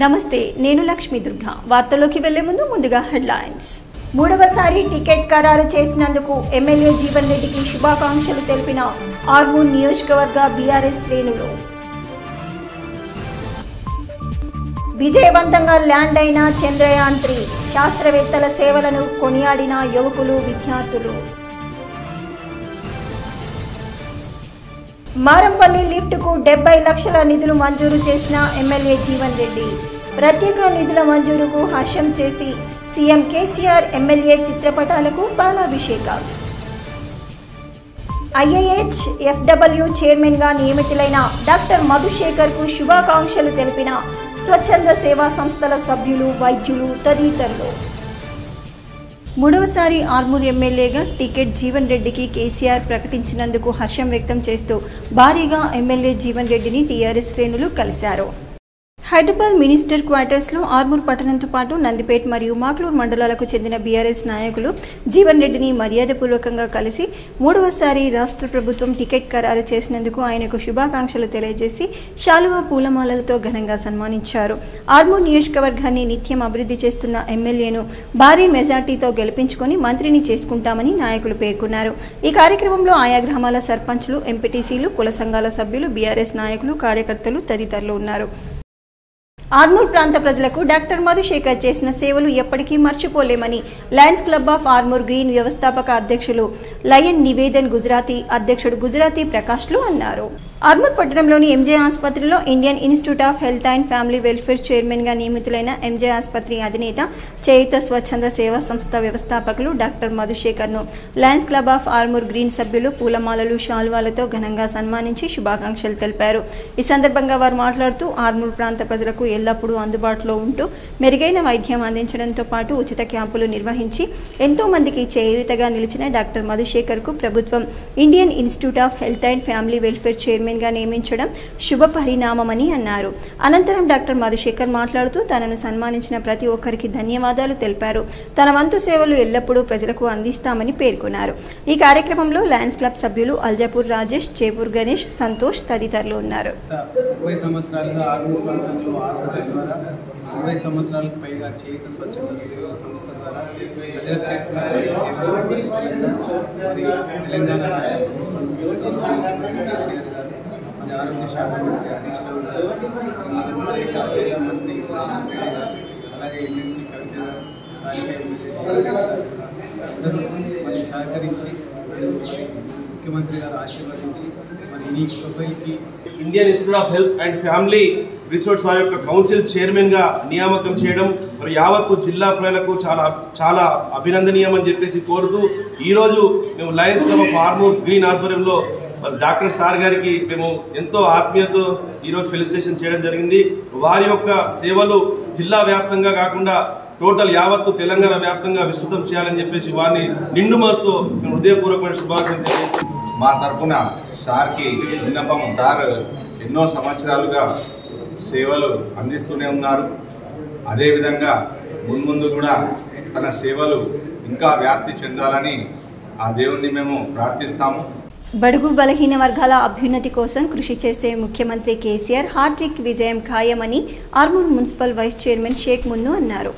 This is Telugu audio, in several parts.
నమస్తే నేను లక్ష్మీ దుర్గా వార్తల్లోకి వెళ్లే ముందు ముందుగా హెడ్లైన్స్ మూడవసారి టికెట్ ఖరారు చేసినందుకు ఎమ్మెల్యే జీవన్ రెడ్డికి శుభాకాంక్షలు తెలిపిన ఆర్మూర్ నియోజకవర్గ బీఆర్ఎస్ శ్రేణులు విజయవంతంగా ల్యాండ్ అయిన చంద్రయాన్ త్రీ శాస్త్రవేత్తల సేవలను కొనియాడిన యువకులు విద్యార్థులు మారంపల్లి లిఫ్ట్కు డెబ్బై లక్షల నిధులు మంజూరు చేసిన ఎమ్మెల్యే జీవన్ రెడ్డి ప్రత్యేక నిధుల మంజూరుకు హర్షం చేసి సీఎం కేసీఆర్ ఎమ్మెల్యే చిత్రపటాలకు పాలాభిషేకం ఐఏహెచ్ ఎఫ్డబ్ల్యూ చైర్మన్గా నియమితులైన డాక్టర్ మధుశేఖర్కు శుభాకాంక్షలు తెలిపిన స్వచ్ఛంద సేవా సంస్థల సభ్యులు వైద్యులు తదితరులు మూడవసారి ఆర్మూర్ ఎమ్మెల్యేగా టికెట్ జీవన్ రెడ్డికి కేసీఆర్ ప్రకటించినందుకు హర్షం వ్యక్తం చేస్తూ భారీగా ఎమ్మెల్యే జీవన్ రెడ్డిని టీఆర్ఎస్ శ్రేణులు కలిశారు హైదరాబాద్ మినిస్టర్ క్వార్టర్స్లో ఆర్మూర్ పట్టణంతో పాటు నందిపేట్ మరియు మాక్లూర్ మండలాలకు చెందిన బీఆర్ఎస్ నాయకులు జీవన్ రెడ్డిని మర్యాదపూర్వకంగా కలిసి మూడవసారి రాష్ట్ర ప్రభుత్వం టికెట్ ఖరారు చేసినందుకు ఆయనకు శుభాకాంక్షలు తెలియజేసి శాలువా పూలమాలలతో ఘనంగా సన్మానించారు ఆర్మూర్ నియోజకవర్గాన్ని నిత్యం అభివృద్ధి చేస్తున్న ఎమ్మెల్యేను భారీ మెజార్టీతో గెలిపించుకొని మంత్రిని చేసుకుంటామని నాయకులు పేర్కొన్నారు ఈ కార్యక్రమంలో ఆయా గ్రామాల సర్పంచ్లు ఎంపీటీసీలు కుల సంఘాల సభ్యులు బీఆర్ఎస్ నాయకులు కార్యకర్తలు తదితరులు ఉన్నారు ఆర్మూర్ ప్రాంత ప్రజలకు డాక్టర్ మధుశేఖర్ చేసిన సేవలు ఎప్పటికీ మర్చిపోలేమని Lions Club of Armoor Green వ్యవస్థాపక అధ్యక్షులు లయన్ నివేదన్ గుజరాతీ అధ్యక్షుడు గుజరాతీ ప్రకాష్లు అన్నారు ఆర్మూర్ పట్టణంలోని ఎంజే ఆసుపత్రిలో Indian Institute of Health and Family Welfare చైర్మన్గా నియమితులైన ఎంజే ఆసుపత్రి అధినేత చేయుత స్వచ్ఛంద సేవా సంస్థ వ్యవస్థాపకులు డాక్టర్ మధుశేఖర్ను Lions Club of Armoor Green సభ్యులు పూలమాలలు శాల్వాలతో ఘనంగా సన్మానించి శుభాకాంక్షలు తెలిపారు ఈ సందర్భంగా వారు మాట్లాడుతూ ఆర్మూర్ ప్రాంత ప్రజలకు ఎల్లప్పుడూ అందుబాటులో ఉంటూ మెరుగైన వైద్యం అందించడంతో పాటు ఉచిత క్యాంపులు నిర్వహించి ఎంతో మందికి చేయూతగా నిలిచిన డాక్టర్ మధుశేఖర్కు ప్రభుత్వం Indian Institute of Health and Family Welfare చైర్మన్గా నియమించడం శుభ పరిణామమని అన్నారు అనంతరం డాక్టర్ మధుశేఖర్ మాట్లాడుతూ తనను సన్మానించిన ప్రతి ఒక్కరికి ధన్యవాదాలు తెలిపారు తన వంతు సేవలు ఎల్లప్పుడూ ప్రజలకు అందిస్తామని పేర్కొన్నారు ఈ కార్యక్రమంలో లయన్స్ క్లబ్ సభ్యులు అల్జాపూర్ రాజేష్ చేపూర్ గణేష్ సంతోష్ తదితరులు ఉన్నారు గత ముప్పై సంవత్సరాలుగా ఆర్మూర్ ప్రాంతంలో హాస్పిటల్ ద్వారా ఇరవై సంవత్సరాలకు పైగా చేత స్వచ్ఛంద సేవా సంస్థ ద్వారా ప్రజలకు చేస్తున్న సేవలు మరి తెలంగాణ రాష్ట్ర ప్రభుత్వం ముఖ్యమంత్రి కేసీఆర్ గారు మరి ఆరోగ్య శాఖ మంత్రి హరీష్ రావు గారు మరి స్థానిక జిల్లా మంత్రి ప్రశాంత్ రెడ్డి గారు అలాగే ఎమ్మెల్సీ కవిత గారు స్థానిక ఎమ్మెల్యే జగన్ గారు కూడా అందరూ మరి సహకరించి మరి ముఖ్యమంత్రి గారు ఆశీర్వదించి మరి ఈ ప్రొఫైల్కి Indian Institute of Health and Family Resorts వారి యొక్క కౌన్సిల్ చైర్మన్ గా నియామకం చేయడం మరి యావత్తు జిల్లా ప్రజలకు చాలా చాలా అభినందనీయం అని చెప్పేసి కోరుతూ ఈ రోజు మేము Lions Club of Armoor Green ఆధ్వర్యంలో మరి డాక్టర్ సార్ గారికి మేము ఎంతో ఆత్మీయతో ఈ రోజు ఫెలిసిటేషన్ చేయడం జరిగింది వారి యొక్క సేవలు జిల్లా వ్యాప్తంగా కాకుండా టోటల్ యావత్తు తెలంగాణ వ్యాప్తంగా విస్తృతం చేయాలని చెప్పేసి వారిని నిండు మనసుతో మేము హృదయపూర్వకమైన శుభాకాంక్షలు తెలియజేస్తున్నాం మా తరపున సార్కి విన్నపం సార్ ఎన్నో సంవత్సరాలుగా సేవలు అందిస్తూనే ఉన్నారు అదేవిధంగా మున్ముందు కూడా తన సేవలు ఇంకా వ్యాప్తి చెందాలని ఆ దేవుణ్ణి మేము ప్రార్థిస్తాము బడుగు బలహీన వర్గాల అభ్యున్నతి కోసం కృషి చేసే ముఖ్యమంత్రి కేసీఆర్ హార్ట్రిక్ విజయం ఖాయమని Armoor municipal vice chairman Sheikh Munnu అన్నారు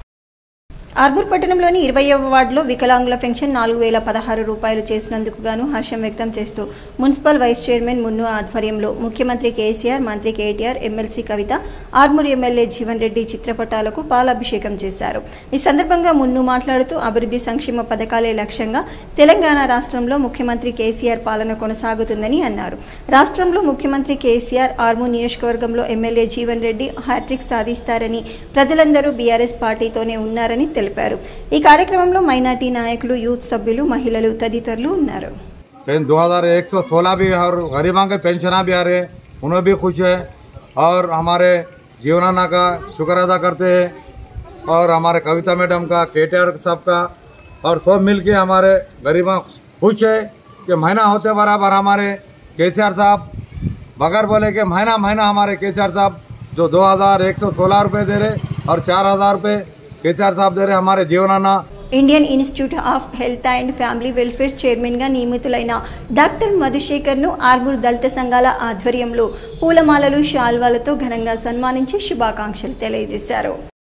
ఆర్మూర్ పట్టణంలోని ఇరవైవ వార్డులో వికలాంగుల పెన్షన్ నాలుగు వేల పదహారు రూపాయలు చేసినందుకు గాను హర్షం వ్యక్తం చేస్తూ మున్సిపల్ వైస్ చైర్మన్ మున్ను ఆధ్వర్యంలో ముఖ్యమంత్రి కేసీఆర్ మంత్రి KTR MLC Kavitha Armoor MLA Jeevan Reddy చిత్రపటాలకు పాలాభిషేకం చేశారు ఈ సందర్భంగా మున్ను మాట్లాడుతూ అభివృద్ధి సంక్షేమ పథకాలే లక్ష్యంగా తెలంగాణ రాష్ట్రంలో ముఖ్యమంత్రి కేసీఆర్ పాలన కొనసాగుతుందని అన్నారు రాష్ట్రంలో ముఖ్యమంత్రి కేసీఆర్ ఆర్మూర్ నియోజకవర్గంలో ఎమ్మెల్యే జీవన్ రెడ్డి హ్యాట్రిక్ సాధిస్తారని ప్రజలందరూ బీఆర్ఎస్ పార్టీతోనే ఉన్నారని తెలిపారు ఈ కార్యక్రమంలో మైనార్టీ నాయకులు యూత్ సభ్యులు మహిళలు తదితరులు ఉన్నారు पेन 2116 भी और गरीबों के पेंशन भी आ रहे हैं उन्हें भी खुश है और हमारे जीवनाना का शुक्र अदा करते हैं और हमारे कविता मैडम का केटीआर साहब का और सब मिल के हमारे गरीबों खुश है कि महीना होते बराबर हमारे केसीआर साहब बगैर बोले कि महीना महीना हमारे केसीआर साहब जो दो हज़ार एक सौ सोलह रुपये दे रहे और चार हज़ार रुपये केसीआर साहब दे रहे हमारे जीवनाना Indian Institute of Health and Family Welfare చైర్మన్గా నియమితులైన డాక్టర్ మధుశేఖర్ను ఆర్మూర్ దళిత సంఘాల ఆధ్వర్యంలో పూలమాలలు శాల్వాలతో ఘనంగా సన్మానించి శుభాకాంక్షలు తెలియజేశారు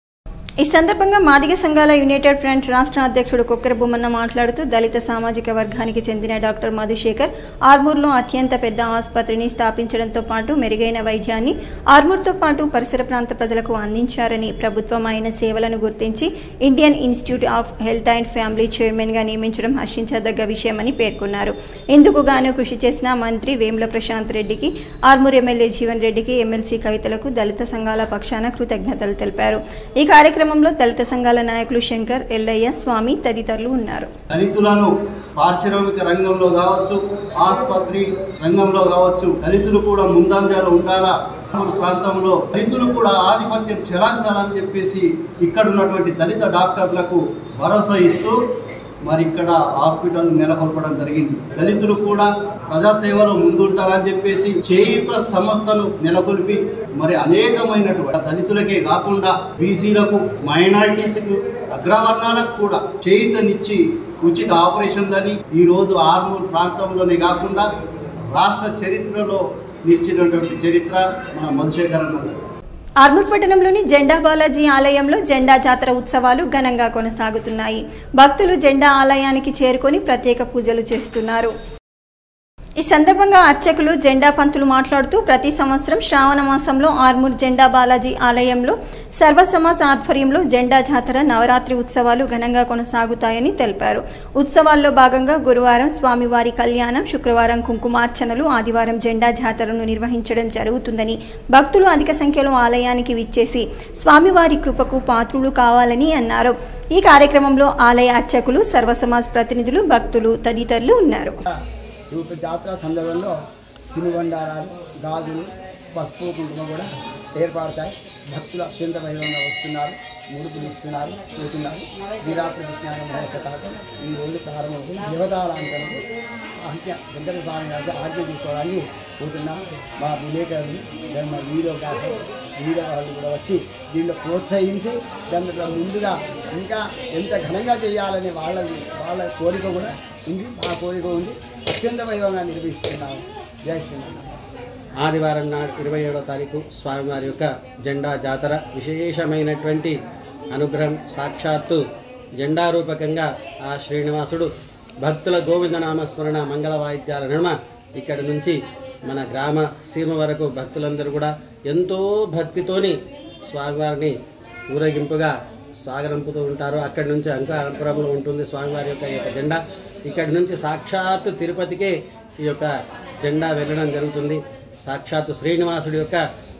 ఈ సందర్భంగా మాదిగ సంఘాల యునైటెడ్ ఫ్రంట్ రాష్ట్ర అధ్యక్షుడు కొక్కర బొమ్మన్న మాట్లాడుతూ దళిత సామాజిక వర్గానికి చెందిన డాక్టర్ మధుశేఖర్ ఆర్మూర్లో అత్యంత పెద్ద ఆసుపత్రిని స్థాపించడంతో పాటు మెరుగైన వైద్యాన్ని ఆర్మూర్తో పాటు పరిసర ప్రాంత ప్రజలకు అందించారని ప్రభుత్వం ఆయన సేవలను గుర్తించి Indian Institute of Health and Family చైర్మన్గా నియమించడం హర్షించదగ్గ విషయమని పేర్కొన్నారు ఇందుకు గాను కృషి చేసిన మంత్రి వేముల ప్రశాంత్ రెడ్డికి ఆర్మూర్ ఎమ్మెల్యే జీవన్ రెడ్డికి ఎమ్మెల్సీ కవితలకు దళిత సంఘాల పక్షాన కృతజ్ఞతలు తెలిపారు ఈ కార్యక్రమంలో దళిత సంఘాల నాయకులు శంకర్ ఎల్లయ్య స్వామి తదితరులు ఉన్నారు దళితులను పారిశ్రామిక రంగంలో కావచ్చు ఆసుపత్రి రంగంలో కావచ్చు దళితులు కూడా ముందంజలో ఉండాలా మన ప్రాంతంలో దళితులు కూడా ఆధిపత్యం చెలాంచాలని చెప్పేసి ఇక్కడ ఉన్నటువంటి దళిత డాక్టర్లకు భరోసా ఇస్తూ మరి ఇక్కడ హాస్పిటల్ నెలకొల్పడం జరిగింది దళితులు కూడా ప్రజాసేవలో ముందుంటారని చెప్పేసి చేయుత సంస్థను నెలకొల్పి మరి అనేకమైనటువంటి దళితులకే కాకుండా బీసీలకు మైనారిటీస్కు అగ్రవర్ణాలకు కూడా చేయుతనిచ్చి ఉచిత ఆపరేషన్లని ఈరోజు ఆర్మూర్ ప్రాంతంలోనే కాకుండా రాష్ట్ర చరిత్రలో నిలిచినటువంటి చరిత్ర మన మధుశేఖర్ అన్నది ఆర్మూర్ పట్టణంలోని జెండా బాలాజీ ఆలయంలో జెండా జాతర ఉత్సవాలు ఘనంగా కొనసాగుతున్నాయి భక్తులు జెండా ఆలయానికి చేరుకొని ప్రత్యేక పూజలు చేస్తున్నారు ఈ సందర్భంగా అర్చకులు జెండా పంతులు మాట్లాడుతూ ప్రతి సంవత్సరం శ్రావణ మాసంలో ఆర్మూర్ జెండా బాలాజీ ఆలయంలో సర్వసమాజ్ ఆధ్వర్యంలో జెండా జాతర నవరాత్రి ఉత్సవాలు ఘనంగా కొనసాగుతాయని తెలిపారు ఉత్సవాల్లో భాగంగా గురువారం స్వామివారి కళ్యాణం శుక్రవారం కుంకుమార్చనలు ఆదివారం జెండా జాతరను నిర్వహించడం జరుగుతుందని భక్తులు అధిక సంఖ్యలో ఆలయానికి విచ్చేసి స్వామివారి కృపకు పాత్రులు కావాలని అన్నారు ఈ కార్యక్రమంలో ఆలయ అర్చకులు సర్వసమాజ్ ప్రతినిధులు భక్తులు తదితరులు ఉన్నారు రూప జాతర సందర్భంలో తినుబండారాలు గాజులు పసుపు కుంకుమ కూడా ఏర్పడతాయి భక్తులు అత్యంత వైభవంగా వస్తున్నారు ముడుపులు ఇస్తున్నారు పోతున్నారు శ్రీరాత్రి కృష్ణారం మహోత్సవాలు ఈ రోజు ప్రారంభమవుతుంది దేవతారాంతరంలో ఆజ్ఞ వెంకట స్వామి గారికి ఆజ్ఞ తీసుకోవడానికి పోతున్నాం మా విలేకరులు దాని మా వీడియో కాదు వీడియో వాళ్ళు కూడా వచ్చి దీంట్లో ప్రోత్సహించి దాంట్లో ముందుగా ఇంకా ఎంత ఘనంగా చేయాలనే వాళ్ళ వాళ్ళ కోరిక కూడా ఉంది మా కోరిక ఉంది అత్యంత వైభవంగా నిర్వహిస్తున్నాము జై శ్రీరామ్ ఆదివారం నాడు ఇరవై ఏడో తారీఖు స్వామివారి యొక్క జెండా జాతర విశేషమైనటువంటి అనుగ్రహం సాక్షాత్తు జెండా రూపకంగా ఆ శ్రీనివాసుడు భక్తుల గోవింద నామస్మరణ మంగళ వాయిద్యాల నడుమ ఇక్కడి నుంచి మన గ్రామ సీమ వరకు భక్తులందరూ కూడా ఎంతో భక్తితోని స్వామివారిని ఊరేగింపుగా స్వాగరంపుతూ ఉంటారు అక్కడి నుంచి అంకాపురంలో ఉంటుంది స్వామివారి యొక్క ఈ యొక్క జెండా ఇక్కడి నుంచి సాక్షాత్తు తిరుపతికే ఈ యొక్క జెండా వెళ్ళడం జరుగుతుంది సాక్షాత్తు శ్రీనివాసుడి యొక్క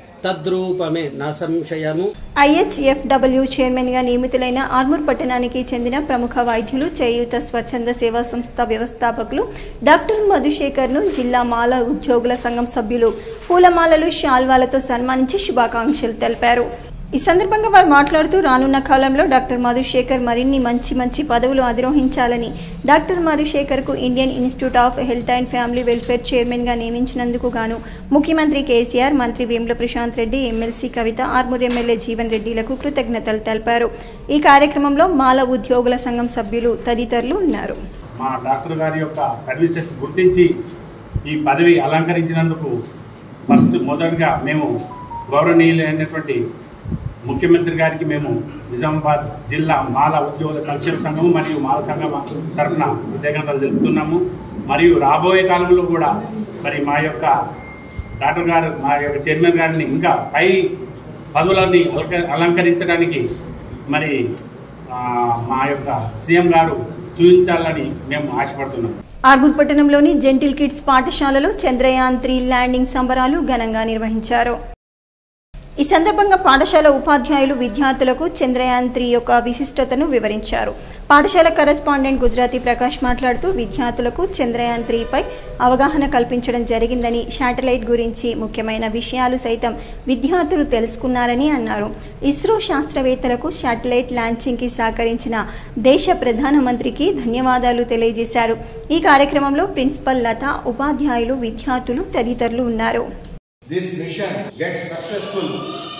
తద్రూపమే నా సంశయము ఐహెచ్ఎఫ్డబ్ల్యూ చైర్మన్గా నియమితులైన ఆర్మూర్ పట్టణానికి చెందిన ప్రముఖ వైద్యులు చేయూత స్వచ్ఛంద సేవా సంస్థ వ్యవస్థాపకులు డాక్టర్ మధుశేఖర్ను జిల్లా మాల ఉద్యోగుల సంఘం సభ్యులు పూలమాలలు శాల్వాలతో సన్మానించి శుభాకాంక్షలు తెలిపారు ఈ సందర్భంగా వారు మాట్లాడుతూ రానున్న కాలంలో డాక్టర్ మధుశేఖర్ మరిన్ని మంచి మంచి పదవులు అధిరోహించాలని డాక్టర్ మధుశేఖర్కు Indian Institute of Health and Family Welfare చైర్మన్గా నియమించినందుకు గాను ముఖ్యమంత్రి కేసీఆర్ మంత్రి వేముల ప్రశాంత్ రెడ్డి ఎమ్మెల్సీ కవిత ఆర్మూర్ ఎమ్మెల్యే జీవన్ రెడ్డిలకు కృతజ్ఞతలు తెలిపారు ఈ కార్యక్రమంలో మాల ఉద్యోగుల సంఘం సభ్యులు తదితరులు ఉన్నారు మా డాక్టర్ గారి యొక్క సర్వీసెస్ గుర్తించి ఈ పదవి అలంకరించినందుకు ఫస్ట్ మొదటగా మేము గౌరవనీయులైనటువంటి ముఖ్యమంత్రి గారికి మేము నిజామాబాద్ జిల్లా మాల ఉద్యోగుల సంక్షేమ సంఘం మరియు మాల సంఘం తరఫున కృతజ్ఞతలు తెలుపుతున్నాము మరియు రాబోయే కాలంలో కూడా మరి మా యొక్క డాక్టర్ గారు మా యొక్క చైర్మన్ గారిని ఇంకా పై పదవులని అలంక అలంకరించడానికి మరి ఆ, మా యొక్క సీఎం గారు చూపించాలని మేము ఆశపడుతున్నాం ఆర్మూర్ పట్టణంలోని జెంటిల్ కిడ్స్ పాఠశాలలో చంద్రయాన్ త్రీ ల్యాండింగ్ సంబరాలు ఘనంగా నిర్వహించారు ఈ సందర్భంగా పాఠశాల ఉపాధ్యాయులు విద్యార్థులకు చంద్రయాన్ త్రీ యొక్క విశిష్టతను వివరించారు పాఠశాల కరెస్పాండెంట్ గుజరాతీ ప్రకాష్ మాట్లాడుతూ విద్యార్థులకు చంద్రయాన్ త్రీపై అవగాహన కల్పించడం జరిగిందని శాటిలైట్ గురించి ముఖ్యమైన విషయాలు సైతం విద్యార్థులు తెలుసుకున్నారని అన్నారు ఇస్రో శాస్త్రవేత్తలకు శాటిలైట్ లాంచింగ్కి సహకరించిన దేశ ప్రధానమంత్రికి ధన్యవాదాలు తెలియజేశారు ఈ కార్యక్రమంలో ప్రిన్సిపల్ లత ఉపాధ్యాయులు విద్యార్థులు తదితరులు ఉన్నారు this mission gets successful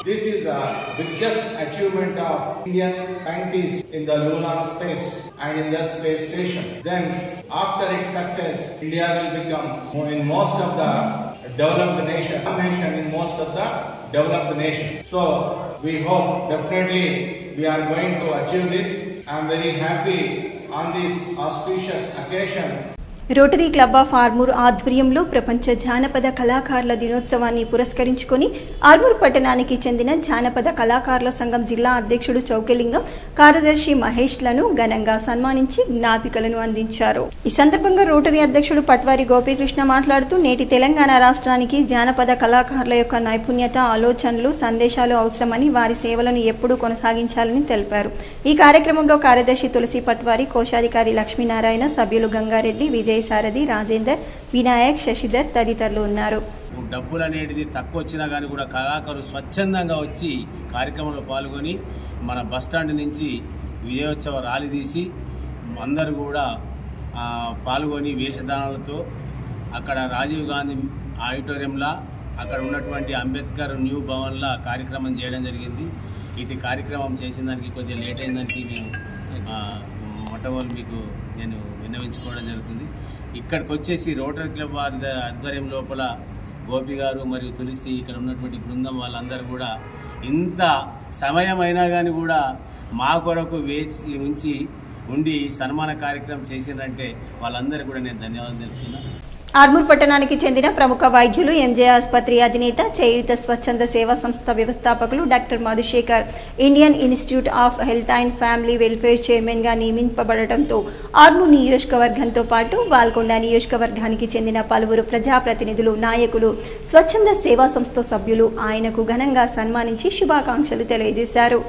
This is the biggest achievement of Indian scientists in the lunar space and in the space station. Then, after its success, India will become in most of the developed nation, one nation in most of the developed nations. So, we hope definitely we are going to achieve this. I am very happy on this auspicious occasion Rotary Club of Armoor ఆధ్వర్యంలో ప్రపంచ జానపద కళాకారుల దినోత్సవాన్ని పురస్కరించుకొని ఆర్మూర్ పట్టణానికి చెందిన జానపద కళాకారుల సంఘం జిల్లా అధ్యక్షుడు చౌకలింగం కార్యదర్శి మహేష్లను ఘనంగా సన్మానించి జ్ఞాపికలను అందించారు ఈ సందర్భంగా రోటరీ అధ్యక్షుడు పట్వారి గోపీకృష్ణ మాట్లాడుతూ నేటి తెలంగాణ రాష్ట్రానికి జానపద కళాకారుల యొక్క నైపుణ్యత ఆలోచనలు సందేశాలు అవసరమని వారి సేవలను ఎప్పుడూ కొనసాగించాలని తెలిపారు ఈ కార్యక్రమంలో కార్యదర్శి తులసి పట్వారి కోశాధికారి లక్ష్మీనారాయణ సభ్యులు గంగారెడ్డి విజయ్ సారథి రాజేందర్ వినాయక్ శశిధర్ తదితరులు ఉన్నారు డబ్బులు అనేది తక్కువ వచ్చినా కానీ కూడా కళాకారులు స్వచ్ఛందంగా వచ్చి కార్యక్రమంలో పాల్గొని మన బస్ స్టాండ్ నుంచి విజయోత్సవ ర్యాలీ తీసి అందరూ కూడా ఆ, పాల్గొని వేషధానాలతో అక్కడ రాజీవ్ గాంధీ ఆడిటోరియంలో అక్కడ ఉన్నటువంటి అంబేద్కర్ న్యూ భవన్లో కార్యక్రమం చేయడం జరిగింది ఇటు కార్యక్రమం చేసిన దానికి కొద్దిగా లేట్ అయిందానికి మేము ఆ, మొట్టమొదటి మీకు నేను విన్నవించుకోవడం జరుగుతుంది ఇక్కడికి వచ్చేసి రోటరీ క్లబ్ వారి ఆధ్వర్యం లోపల గోపి గారు మరియు తులసి ఇక్కడ ఉన్నటువంటి బృందం వాళ్ళందరూ కూడా ఇంత సమయం అయినా కానీ కూడా మా కొరకు వేచి ఉంచి ఉండి సన్మాన కార్యక్రమం చేసిందంటే వాళ్ళందరికీ కూడా నేను ధన్యవాదాలు తెలుపుతున్నాను ఆర్మూర్ పట్టణానికి చెందిన ప్రముఖ వైద్యులు ఎంజే ఆసుపత్రి అధినేత చేయుత స్వచ్ఛంద సేవా సంస్థ వ్యవస్థాపకులు doctor Madhushekar Indian Institute of Health and Family Welfare chairman గా నియమింపబడటంతో ఆర్మూర్ నియోజకవర్గంతో పాటు బాల్కొండ నియోజకవర్గానికి చెందిన పలువురు ప్రజాప్రతినిధులు నాయకులు స్వచ్ఛంద సేవా సంస్థ సభ్యులు ఆయనకు ఘనంగా సన్మానించి శుభాకాంక్షలు తెలియజేశారు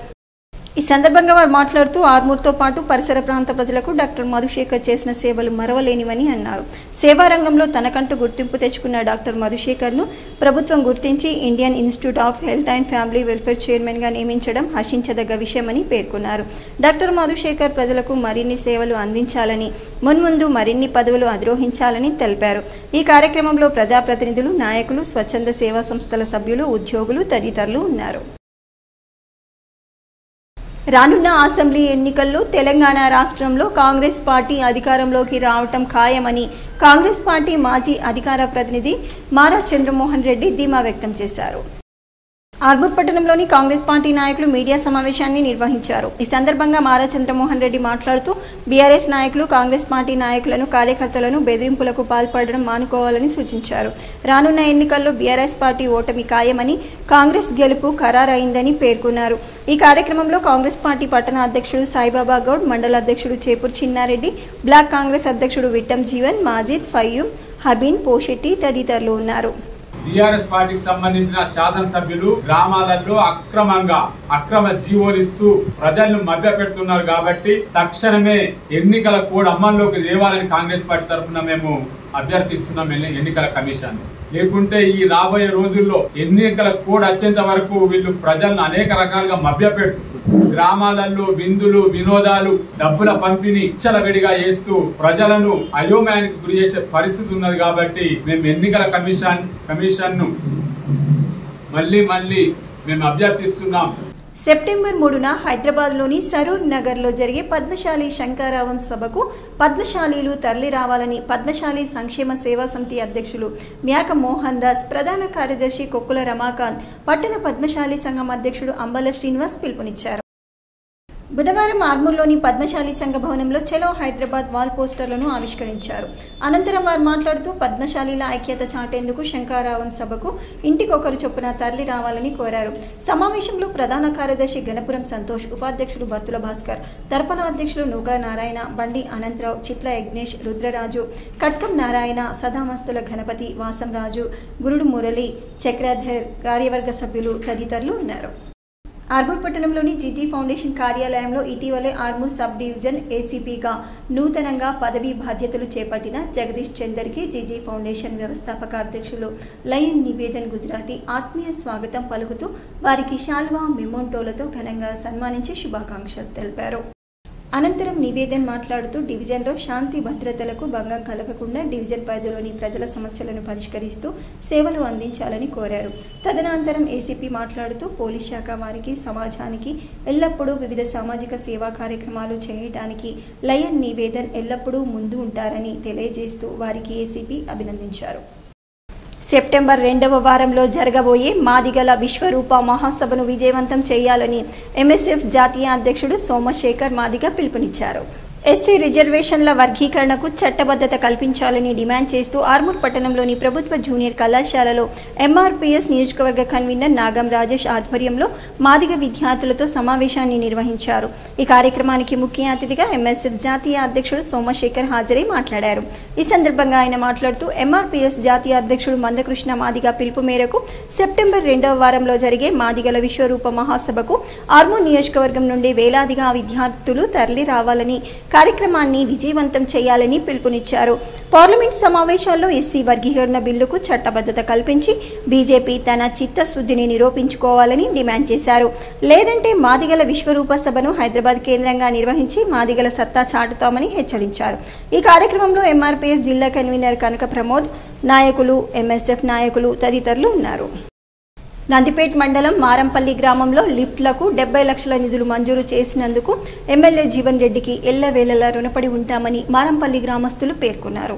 ఈ సందర్భంగా వారు మాట్లాడుతూ ఆర్మూర్తో పాటు పరిసర ప్రాంత ప్రజలకు డాక్టర్ మధుశేఖర్ చేసిన సేవలు మరవలేనివని అన్నారు సేవా రంగంలో తనకంటూ గుర్తింపు తెచ్చుకున్న డాక్టర్ మధుశేఖర్ను ప్రభుత్వం గుర్తించి Indian Institute of Health and Family Welfare చైర్మన్గా నియమించడం హర్షించదగ్గ విషయమని పేర్కొన్నారు డాక్టర్ మధుశేఖర్ ప్రజలకు మరిన్ని సేవలు అందించాలని మున్ముందు మరిన్ని పదవులు అధిరోహించాలని తెలిపారు ఈ కార్యక్రమంలో ప్రజాప్రతినిధులు నాయకులు స్వచ్ఛంద సేవా సంస్థల సభ్యులు ఉద్యోగులు తదితరులు ఉన్నారు రానున్న అసెంబ్లీ ఎన్నికల్లో తెలంగాణ రాష్ట్రంలో కాంగ్రెస్ పార్టీ అధికారంలోకి రావటం ఖాయమని కాంగ్రెస్ పార్టీ మాజీ అధికార ప్రతినిధి మారా చంద్రమోహన్ రెడ్డి ధీమా వ్యక్తం చేశారు ఆర్మూర్ పట్టణంలోని కాంగ్రెస్ పార్టీ నాయకులు మీడియా సమావేశాన్ని నిర్వహించారు ఈ సందర్భంగా మారా చంద్రమోహన్ రెడ్డి మాట్లాడుతూ బీఆర్ఎస్ నాయకులు కాంగ్రెస్ పార్టీ నాయకులను కార్యకర్తలను బెదిరింపులకు పాల్పడడం మానుకోవాలని సూచించారు రానున్న ఎన్నికల్లో బీఆర్ఎస్ పార్టీ ఓటమి ఖాయమని కాంగ్రెస్ గెలుపు ఖరారైందని పేర్కొన్నారు ఈ కార్యక్రమంలో కాంగ్రెస్ పార్టీ పట్టణ అధ్యక్షుడు సాయిబాబా గౌడ్ మండల అధ్యక్షుడు చేపూర్ చిన్నారెడ్డి బ్లాక్ కాంగ్రెస్ అధ్యక్షుడు విట్టం జీవన్ మాజిద్ ఫయ్యూం హబీన్ పోషెట్టి తదితరులు ఉన్నారు టిఆర్ఎస్ పార్టీకి సంబంధించిన శాసనసభ్యులు గ్రామాలలో అక్రమంగా అక్రమ జీవోలు ఇస్తూ ప్రజలను మభ్య పెడుతున్నారు కాబట్టి తక్షణమే ఎన్నికల కోడ్ అమల్లోకి తేవాలని కాంగ్రెస్ పార్టీ తరఫున మేము అభ్యర్థిస్తున్నాం ఎన్ని- ఎన్నికల కమిషన్ లేకుంటే ఈ రాబోయే రోజుల్లో ఎన్నికల కోడ్ వచ్చేంత వరకు వీళ్ళు ప్రజలను అనేక రకాలుగా మభ్య గ్రామాలలో విందులు వినోదాలు డబ్బుల పంపిణీ విడిగా చేస్తూ ప్రజలను అయోమయానికి గురి చేసే పరిస్థితి ఉన్నది కాబట్టి మేము ఎన్నికల కమిషన్ కమిషన్ ను మళ్ళీ మళ్ళీ మేము అభ్యర్థిస్తున్నాం సెప్టెంబర్ మూడున హైదరాబాద్లోని సరూర్ నగర్లో జరిగే పద్మశాలి శంకారావం సభకు పద్మశాలీలు తరలి రావాలని పద్మశాలి సంక్షేమ సేవా సమితి అధ్యక్షులు మ్యాక మోహన్ దాస్ ప్రధాన కార్యదర్శి కొక్కుల రమాకాంత్ పట్టణ పద్మశాలి సంఘం అధ్యక్షుడు అంబల శ్రీనివాస్ పిలుపునిచ్చారు బుధవారం ఆర్మూర్లోని పద్మశాలి సంఘ భవనంలో చెలో హైదరాబాద్ వాల్ పోస్టర్లను ఆవిష్కరించారు అనంతరం వారు మాట్లాడుతూ పద్మశాలీల ఐక్యత చాటేందుకు శంకారావం సభకు ఇంటికొకరు చొప్పున తరలి రావాలని కోరారు సమావేశంలో ప్రధాన కార్యదర్శి గణపురం సంతోష్ ఉపాధ్యక్షుడు బత్తుల భాస్కర్ తర్పణ అధ్యక్షులు నూకల నారాయణ బండి అనంతరావు చిట్ల యజ్ఞేష్ రుద్రరాజు కట్కం నారాయణ సదామస్తుల గణపతి వాసంరాజు గురుడు మురళి చక్రధర్ కార్యవర్గ సభ్యులు తదితరులు ఉన్నారు ఆర్మూర్ పట్టణంలోని జీజీ ఫౌండేషన్ కార్యాలయంలో ఇటీవలే ఆర్మూర్ సబ్ డివిజన్ ఏసీపీగా నూతనంగా పదవీ బాధ్యతలు చేపట్టిన జగదీష్ చందర్కి జీజీ ఫౌండేషన్ వ్యవస్థాపక అధ్యక్షులు లయన్ నివేదన్ గుజరాతీ ఆత్మీయ స్వాగతం పలుకుతూ వారికి శాల్వా మెమోంటోలతో ఘనంగా సన్మానించి శుభాకాంక్షలు తెలిపారు అనంతరం నివేదన్ మాట్లాడుతూ డివిజన్లో శాంతి భద్రతలకు భంగం కలగకుండా డివిజన్ పరిధిలోని ప్రజల సమస్యలను పరిష్కరిస్తూ సేవలు అందించాలని కోరారు తదనంతరం ఏసీపీ మాట్లాడుతూ పోలీస్ శాఖ వారికి సమాజానికి ఎల్లప్పుడూ వివిధ సామాజిక సేవా కార్యక్రమాలు చేయడానికి లయన్ నివేదన్ ఎల్లప్పుడూ ముందు ఉంటారని తెలియజేస్తూ వారికి ఏసీపీ అభినందించారు సెప్టెంబర్ రెండవ వారంలో జరగబోయే మాదిగల విశ్వరూప మహాసభను విజయవంతం చేయాలని ఎంఎస్ఎఫ్ జాతీయ అధ్యక్షుడు సోమశేఖర్ మాదిగ పిలుపునిచ్చారు ఎస్సీ రిజర్వేషన్ల వర్గీకరణకు చట్టబద్ధత కల్పించాలని డిమాండ్ చేస్తూ ఆర్మూర్ పట్టణంలోని ప్రభుత్వ జూనియర్ కళాశాలలో ఎంఆర్పీఎస్ నియోజకవర్గ కన్వీనర్ నాగం రాజేష్ ఆధ్వర్యంలో మాదిగ విద్యార్థులతో సమావేశాన్ని నిర్వహించారు ఈ కార్యక్రమానికి ముఖ్య అతిథిగా ఎంఎస్ఎఫ్ జాతీయ అధ్యక్షుడు సోమశేఖర్ హాజరై మాట్లాడారు ఈ సందర్భంగా ఆయన మాట్లాడుతూ ఎంఆర్పీఎస్ జాతీయ అధ్యక్షుడు మందకృష్ణ మాదిగ పిలుపు మేరకు సెప్టెంబర్ రెండవ వారంలో జరిగే మాదిగల విశ్వరూప మహాసభకు ఆర్మూర్ నియోజకవర్గం నుండి వేలాదిగా విద్యార్థులు తరలి రావాలని కార్యక్రమాన్ని విజయవంతం చేయాలని పిలుపునిచ్చారు పార్లమెంట్ సమావేశాల్లో ఎస్సీ వర్గీకరణ బిల్లుకు చట్టబద్ధత కల్పించి బీజేపీ తన చిత్తశుద్ధిని నిరూపించుకోవాలని డిమాండ్ చేశారు లేదంటే మాదిగల విశ్వరూప సభను హైదరాబాద్ కేంద్రంగా నిర్వహించి మాదిగల సత్తా చాటుతామని హెచ్చరించారు ఈ కార్యక్రమంలో ఎంఆర్పీఎస్ జిల్లా కన్వీనర్ కనక ప్రమోద్ నాయకులు ఎంఎస్ఎఫ్ నాయకులు తదితరులు ఉన్నారు నందిపేట్ మండలం మారంపల్లి గ్రామంలో లిఫ్ట్లకు డెబ్బై లక్షల నిధులు మంజూరు చేసినందుకు ఎమ్మెల్యే జీవన్ రెడ్డికి ఎల్లవేళలా రుణపడి ఉంటామని మారంపల్లి గ్రామస్తులు పేర్కొన్నారు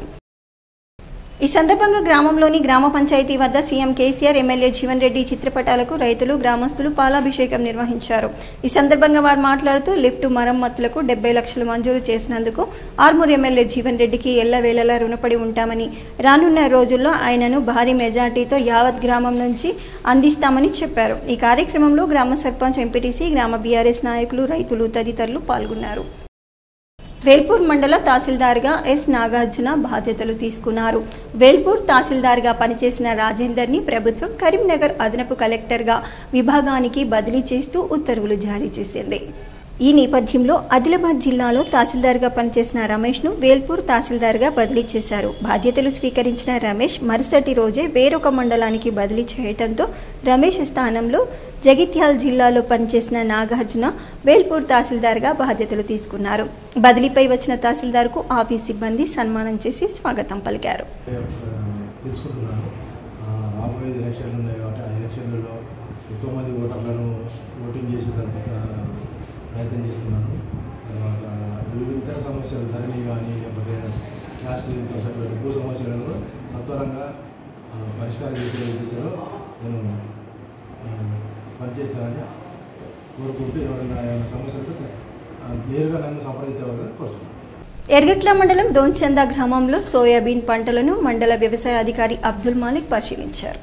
ఈ సందర్భంగా గ్రామంలోని గ్రామ పంచాయతీ వద్ద సీఎం కేసీఆర్ ఎమ్మెల్యే జీవన్ రెడ్డి చిత్రపటాలకు రైతులు గ్రామస్తులు పాలాభిషేకం నిర్వహించారు ఈ సందర్భంగా వారు మాట్లాడుతూ లిఫ్ట్ మరమ్మతులకు డెబ్బై లక్షలు మంజూరు చేసినందుకు ఆర్మూర్ ఎమ్మెల్యే జీవన్ రెడ్డికి ఎల్లవేళలా రుణపడి ఉంటామని రానున్న రోజుల్లో ఆయనను భారీ మెజార్టీతో యావత్ గ్రామం నుంచి అందిస్తామని చెప్పారు ఈ కార్యక్రమంలో గ్రామ సర్పంచ్ ఎంపీటీసీ గ్రామ బీఆర్ఎస్ నాయకులు రైతులు తదితరులు పాల్గొన్నారు వేల్పూర్ మండల తహసీల్దార్గా ఎస్ నాగార్జున బాధ్యతలు తీసుకున్నారు వేల్పూర్ తహసీల్దార్గా పనిచేసిన రాజేందర్ని ప్రభుత్వం కరీంనగర్ అదనపు కలెక్టర్గా విభాగానికి బదిలీ చేస్తూ ఉత్తర్వులు జారీ చేసింది ఈ నేపథ్యంలో ఆదిలాబాద్ జిల్లాలో తహసీల్దార్గా పనిచేసిన రమేష్ను వేల్పూర్ తహసీల్దార్గా బదిలీ చేశారు బాధ్యతలు స్వీకరించిన రమేష్ మరుసటి రోజే వేరొక మండలానికి బదిలీ చేయడంతో రమేష్ స్థానంలో జగిత్యాల జిల్లాలో పనిచేసిన నాగార్జున వేల్పూర్ తహసీల్దార్గా బాధ్యతలు తీసుకున్నారు బదిలీపై వచ్చిన తహసీల్దార్కు ఆఫీస్ సిబ్బంది సన్మానం చేసి స్వాగతం పలికారు తీసుకుంటున్నాను ఆ, రాబోయే ఎలక్షన్లు ఉన్నాయి కాబట్టి ఆ ఎలక్షన్లలో ఎంతో మంది ఓటర్లను ఓటింగ్ చేసే తర్వాత ప్రయత్నం చేస్తున్నాను తర్వాత వివిధ సమస్యలు ధరణి కానీ లేకపోతే క్లాస్ భూ సమస్యలను సత్వరంగా ఆ, పరిష్కారం చేసే దిశలో నేను ఆ, పనిచేస్తానని కోరుకుంటూ ఎవరైనా ఏమైనా సమస్యలు నేరుగా నన్ను సంప్రదించవాలని కోరుతున్నాను ఎర్గట్ల మండలం దోన్చంద గ్రామంలో సోయాబీన్ పంటలను మండల వ్యవసాయ అధికారి అబ్దుల్ మాలిక్ పరిశీలించారు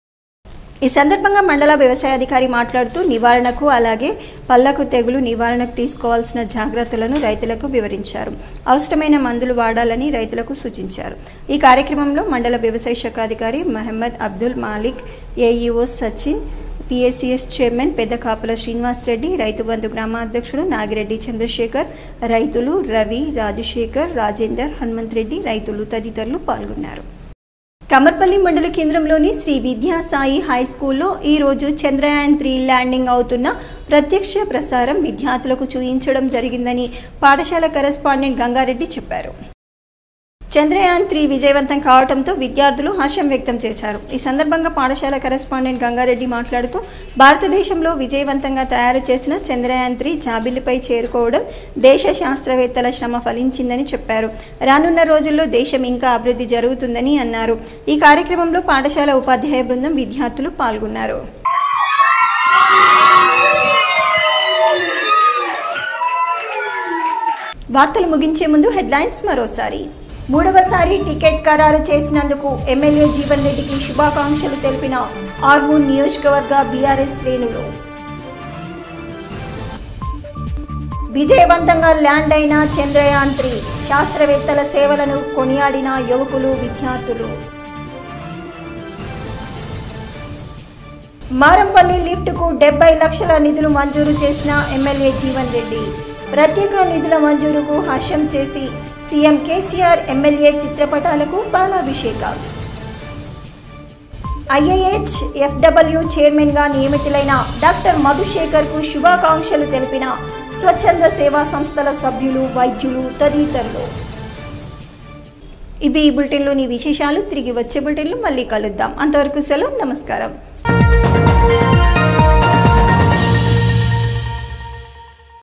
ఈ సందర్భంగా మండల వ్యవసాయ అధికారి మాట్లాడుతూ నివారణకు అలాగే పళ్లకు తెగులు నివారణకు తీసుకోవాల్సిన జాగ్రత్తలను రైతులకు వివరించారు అవసరమైన మందులు వాడాలని రైతులకు సూచించారు ఈ కార్యక్రమంలో మండల వ్యవసాయ శాఖ అధికారి Mohammed Abdul Malik AEO Sachin PSCS chairman పెద్ద కాపుల శ్రీనివాస్ రెడ్డి రైతు బంధు గ్రామాధ్యక్షుడు నాగిరెడ్డి చంద్రశేఖర్ రైతులు రవి రాజశేఖర్ రాజేందర్ హనుమంత్ రెడ్డి రైతులు తదితరులు పాల్గొన్నారు కమర్పల్లి మండల కేంద్రంలోని శ్రీ విద్యా సాయి హై స్కూల్లో ఈ రోజు చంద్రయాన్ త్రీ ల్యాండింగ్ అవుతున్న ప్రత్యక్ష ప్రసారం విద్యార్థులకు చూపించడం జరిగిందని పాఠశాల కరెస్పాండెంట్ గంగారెడ్డి చెప్పారు చంద్రయాన్ త్రీ విజయవంతం కావడంతో విద్యార్థులు హర్షం వ్యక్తం చేశారు ఈ సందర్భంగా పాఠశాల కరెస్పాండెంట్ గంగారెడ్డి మాట్లాడుతూ భారతదేశంలో విజయవంతంగా తయారు చేసిన చంద్రయాన్ త్రీ జాబిల్లిపై చేరుకోవడం దేశ శాస్త్రవేత్తల శ్రమ ఫలించిందని చెప్పారు రానున్న రోజుల్లో దేశం ఇంకా అభివృద్ధి జరుగుతుందని అన్నారు ఈ కార్యక్రమంలో పాఠశాల ఉపాధ్యాయ బృందం విద్యార్థులు పాల్గొన్నారు వార్తలు ముగించే ముందు హెడ్లైన్స్ మరోసారి మూడవసారి టికెట్ ఖరారు చేసినందుకు ఎమ్మెల్యే జీవన్ రెడ్డికి శుభాకాంక్షలు తెలిపిన ఆర్మూర్ నియోజకవర్గ బీఆర్ఎస్ శ్రేణులు విజయవంతంగా ల్యాండ్ అయిన చంద్రయాన్ త్రీ శాస్త్రవేత్తల సేవలను కొనియాడిన యువకులు విద్యార్థులు మారంపల్లి లిఫ్ట్కు డెబ్బై లక్షల నిధులు మంజూరు చేసిన ఎమ్మెల్యే జీవన్ రెడ్డి ప్రత్యేక నిధుల మంజూరుకు హర్షం చేసి సీఎం కేసీఆర్ ఎమ్మెల్యే చిత్రపటాలకు పాలాభిషేకం ఐఏహెచ్ ఎఫ్డబ్ల్యూ చైర్మన్గా నియమితులైన డాక్టర్ మధుశేఖర్కు శుభాకాంక్షలు తెలిపిన స్వచ్ఛంద సేవా సంస్థల సభ్యులు వైద్యులు తదితరులు ఇవి ఈ బులెటిన్లోని విశేషాలు తిరిగి వచ్చే బులెటిన్లో మళ్ళీ కలుద్దాం అంతవరకు సెలవు నమస్కారం